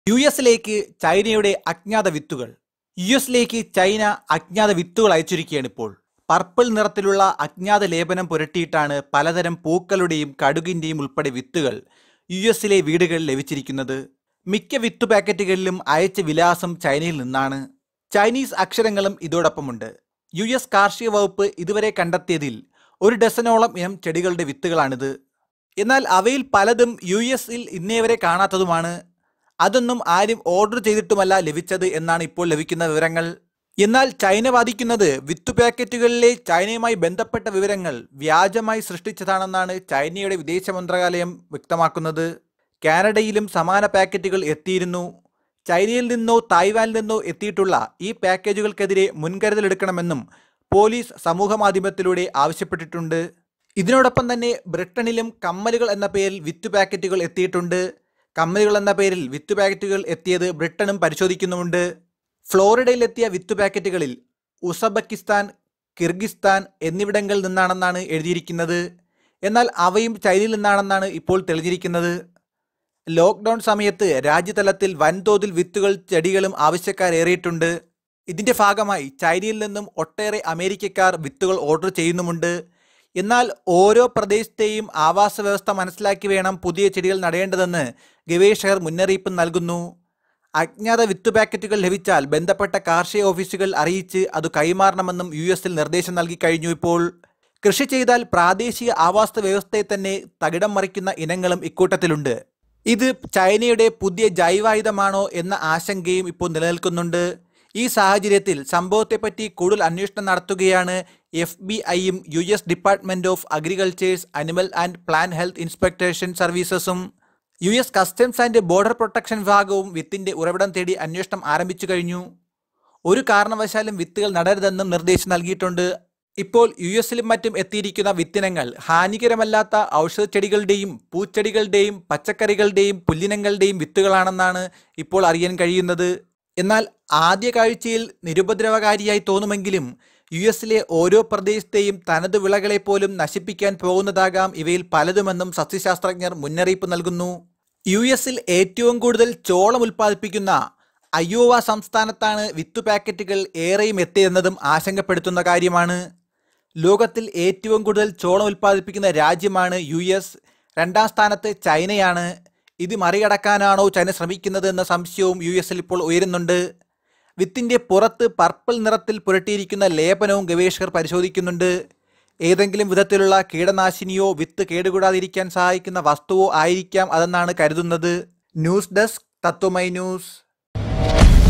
U എസിലേക്ക് ചൈനയുടെ അജ്ഞാത വിത്തുകൾ യു എസിലേക്ക് ചൈന അജ്ഞാത വിത്തുകൾ അയച്ചിരിക്കുകയാണ് ഇപ്പോൾ പർപ്പിൾ നിറത്തിലുള്ള അജ്ഞാത ലേപനം പുരട്ടിയിട്ടാണ് പലതരം പൂക്കളുടെയും കടുകിന്റെയും ഉൾപ്പെടെ വിത്തുകൾ യു എസിലെ വീടുകളിൽ ലഭിച്ചിരിക്കുന്നത് മിക്ക വിത്തു പാക്കറ്റുകളിലും അയച്ച വിലാസം ചൈനയിൽ നിന്നാണ് ചൈനീസ് അക്ഷരങ്ങളും ഇതോടൊപ്പമുണ്ട് യു എസ് കാർഷിക വകുപ്പ് ഇതുവരെ കണ്ടെത്തിയതിൽ ഒരു ഡസനോളം ഇനം ചെടികളുടെ വിത്തുകളാണിത് എന്നാൽ അവയിൽ പലതും യു എസിൽ ഇന്നേവരെ കാണാത്തതുമാണ് അതൊന്നും ആരും ഓർഡർ ചെയ്തിട്ടുമല്ല ലഭിച്ചത് എന്നാണ് ഇപ്പോൾ ലഭിക്കുന്ന വിവരങ്ങൾ എന്നാൽ ചൈന വാദിക്കുന്നത് വിത്തു പാക്കറ്റുകളിലെ ചൈനയുമായി ബന്ധപ്പെട്ട വിവരങ്ങൾ വ്യാജമായി സൃഷ്ടിച്ചതാണെന്നാണ് ചൈനയുടെ വിദേശ മന്ത്രാലയം വ്യക്തമാക്കുന്നത് കാനഡയിലും സമാന പാക്കറ്റുകൾ എത്തിയിരുന്നു ചൈനയിൽ നിന്നോ തായ്വാനിൽ നിന്നോ എത്തിയിട്ടുള്ള ഈ പാക്കേജുകൾക്കെതിരെ മുൻകരുതലെടുക്കണമെന്നും പോലീസ് സമൂഹമാധ്യമത്തിലൂടെ ആവശ്യപ്പെട്ടിട്ടുണ്ട് ഇതിനോടൊപ്പം തന്നെ ബ്രിട്ടനിലും കമ്മലുകൾ എന്ന പേരിൽ വിത്ത് പാക്കറ്റുകൾ എത്തിയിട്ടുണ്ട് കമ്മലുകൾ എന്ന പേരിൽ വിത്ത് പാക്കറ്റുകൾ എത്തിയത് ബ്രിട്ടനും പരിശോധിക്കുന്നുമുണ്ട് ഫ്ലോറിഡയിലെത്തിയ വിത്ത് പാക്കറ്റുകളിൽ ഉസബക്കിസ്ഥാൻ കിർഗിസ്ഥാൻ എന്നിവിടങ്ങളിൽ നിന്നാണെന്നാണ് എഴുതിയിരിക്കുന്നത് എന്നാൽ അവയും ചൈനയിൽ നിന്നാണെന്നാണ് ഇപ്പോൾ തെളിഞ്ഞിരിക്കുന്നത് ലോക്ക്ഡൗൺ സമയത്ത് രാജ്യതലത്തിൽ വൻതോതിൽ വിത്തുകൾ ചെടികളും ആവശ്യക്കാരേറിയിട്ടുണ്ട് ഇതിന്റെ ഭാഗമായി ചൈനയിൽ നിന്നും ഒട്ടേറെ അമേരിക്കക്കാർ വിത്തുകൾ ഓർഡർ ചെയ്യുന്നുമുണ്ട് എന്നാൽ ഓരോ പ്രദേശത്തെയും ആവാസ വ്യവസ്ഥ മനസ്സിലാക്കി വേണം പുതിയ ചെടികൾ നടേണ്ടതെന്ന് ഗവേഷകർ മുന്നറിയിപ്പ് നൽകുന്നു അജ്ഞാത വിത്ത് പാക്കറ്റുകൾ ലഭിച്ചാൽ ബന്ധപ്പെട്ട കാർഷിക ഓഫീസുകൾ അറിയിച്ച് അത് കൈമാറണമെന്നും യു എസിൽ നിർദ്ദേശം നൽകി കഴിഞ്ഞു ഇപ്പോൾ കൃഷി ചെയ്താൽ പ്രാദേശിക ആവാസ വ്യവസ്ഥയെ തന്നെ തകിടം മറിക്കുന്ന ഇനങ്ങളും ഇക്കൂട്ടത്തിലുണ്ട് ഇത് ചൈനയുടെ പുതിയ ജൈവായുധമാണോ എന്ന ആശങ്കയും ഇപ്പോൾ നിലനിൽക്കുന്നുണ്ട് ഈ സാഹചര്യത്തിൽ സംഭവത്തെപ്പറ്റി കൂടുതൽ അന്വേഷണം നടത്തുകയാണ് എഫ് ബി ഐയും U S department of agriculture's animal and plan health inspection സർവീസസും U S customs and border protection വിഭാഗവും വിത്തിന്റെ ഉറവിടം തേടി അന്വേഷണം ആരംഭിച്ചു കഴിഞ്ഞു ഒരു കാരണവശാലും വിത്തുകൾ നടരുതെന്നും നിർദ്ദേശം നൽകിയിട്ടുണ്ട് ഇപ്പോൾ യു എസിലും മറ്റും എത്തിയിരിക്കുന്ന വിത്തിനങ്ങൾ ഹാനികരമല്ലാത്ത ഔഷധച്ചെടികളുടെയും പൂച്ചെടികളുടെയും പച്ചക്കറികളുടെയും പുല്ലിനങ്ങളുടെയും വിത്തുകളാണെന്നാണ് ഇപ്പോൾ അറിയാൻ കഴിയുന്നത് എന്നാൽ ആദ്യ കാഴ്ചയിൽ നിരുപദ്രവകാരിയായി തോന്നുമെങ്കിലും യു എസിലെ ഓരോ പ്രദേശത്തെയും തനത് വിളകളെ പോലും നശിപ്പിക്കാൻ പോകുന്നതാകാം ഇവയിൽ പലതുമെന്നും സസ്യശാസ്ത്രജ്ഞർ മുന്നറിയിപ്പ് നൽകുന്നു യു എസിൽ ഏറ്റവും കൂടുതൽ ചോളം ഉൽപ്പാദിപ്പിക്കുന്ന അയോവ സംസ്ഥാനത്താണ് വിത്തു പാക്കറ്റുകൾ ഏറെയും എത്തിയെന്നതും ആശങ്കപ്പെടുത്തുന്ന കാര്യമാണ് ലോകത്തിൽ ഏറ്റവും കൂടുതൽ ചോളം ഉൽപ്പാദിപ്പിക്കുന്ന രാജ്യമാണ് യു എസ് രണ്ടാം സ്ഥാനത്ത് ചൈനയാണ് ഇത് മറികടക്കാനാണോ ചൈന ശ്രമിക്കുന്നത് എന്ന സംശയവും യു എസിൽ ഇപ്പോൾ ഉയരുന്നുണ്ട് വിത്തിന്റെ പുറത്ത് പർപ്പിൾ നിറത്തിൽ പുരട്ടിയിരിക്കുന്ന ലേപനവും ഗവേഷകർ പരിശോധിക്കുന്നുണ്ട് ഏതെങ്കിലും വിധത്തിലുള്ള കീടനാശിനിയോ വിത്ത് കേടുകൂടാതിരിക്കാൻ സഹായിക്കുന്ന വസ്തുവോ ആയിരിക്കാം അതെന്നാണ് കരുതുന്നത് ന്യൂസ് ഡെസ്ക് തത്വമൈ ന്യൂസ്